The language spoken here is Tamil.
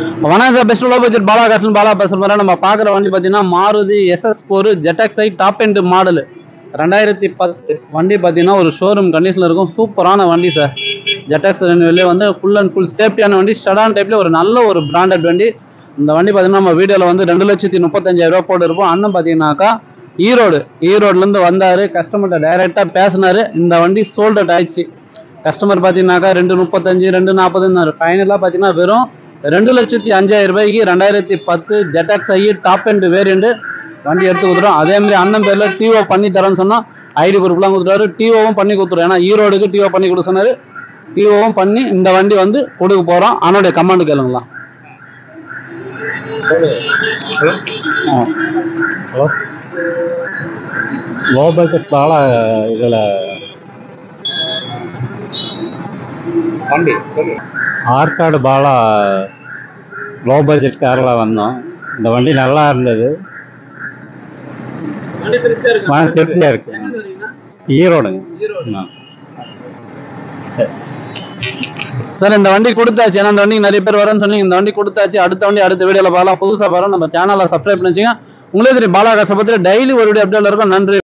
வணக்கம் sir best low budget Bala காசன் பாலா பேசுகிற நம்ம பார்க்குற வண்டி பார்த்தீங்கன்னா மாருதி எஸ்எஸ் ஃபோர் ஜெட்டக்ஸை டாப் எண்ட் மாடல் ரெண்டாயிரத்தி பத்து வண்டி பார்த்தீங்கன்னா ஒரு ஷோரூம் கண்டிஷனில் இருக்கும் சூப்பரான வண்டி சார் ஜெட்டக்ஸ் வெளியே வந்து ஃபுல் அண்ட் ஃபுல் சேஃப்டியான வண்டி ஷடான் டைப்ல ஒரு நல்ல ஒரு பிராண்டட் வண்டி இந்த வண்டி பார்த்தீங்கன்னா நம்ம வீடியோவில் வந்து ரெண்டு லட்சத்தி முப்பத்தஞ்சாயிரம் ரூபா போட்டு இருப்போம் அண்ணன் பார்த்தீங்கன்னாக்கா ஈரோடு ஈரோடுலேருந்து வந்தார் கஸ்டமர்கிட்ட டைரெக்டாக பேசினாரு இந்த வண்டி சோல்ட் அவுட் ஆயிடுச்சு கஸ்டமர் பார்த்தீங்கன்னாக்கா ரெண்டு முப்பத்தஞ்சு ரெண்டு நாற்பதுன்னாரு ஃபைனலாக பார்த்தீங்கன்னா வெறும் ரெண்டு லட்சத்தி அஞ்சாயிரம் ரூபாய்க்கு ரெண்டாயிரத்தி பத்து ஜெட்டாக்ஸ் ஐ டாப் எண்ட் வேரியண்ட் வண்டி எடுத்து கொடுத்துரும் அதே மாதிரி அண்ணன் பேரில் டிஓ பண்ணி தரேன்னு சொன்னால் ஐடி ப்ரூஃப்லாம் கொடுத்துருவாரு டிஓவும் பண்ணி கொடுத்துரும் ஏன்னா ஈரோடுக்கு டிஓ பண்ணி கொடுக்க சொன்னாரு டிஓவும் பண்ணி இந்த வண்டி வந்து கொடுக்க போகிறோம் அண்ணனுடைய கமெண்ட் கேளுங்களாம் ஆ. ஹலோ லோ பட்ஜெட் பாலா இதில் வண்டி சொல்லு ஆற்காடு பாலா லோ பட்ஜெட் காரில் வந்தோம் இந்த வண்டி நல்லா இருந்தது வண்டி திருப்தியாக இருக்கு மன திருப்தியாக இருக்கு ஈரோடுங்க ஆ. சார் இந்த வண்டி கொடுத்தாச்சு ஏன்னா இந்த வண்டி நிறைய பேர் வரேன்னு சொன்னீங்க இந்த வண்டி கொடுத்தாச்சு அடுத்த வண்டி அடுத்த வீடியோவில் பார்க்கலாம் புதுசாக பாருங்க நம்ம சேனலை சப்ஸ்கிரைப் பண்ணி வச்சுங்க உங்களே தெரியும் பாலா காசை பற்றி டெய்லி ஒரு வீடியோ அப்டேட் இருக்கும் நன்றி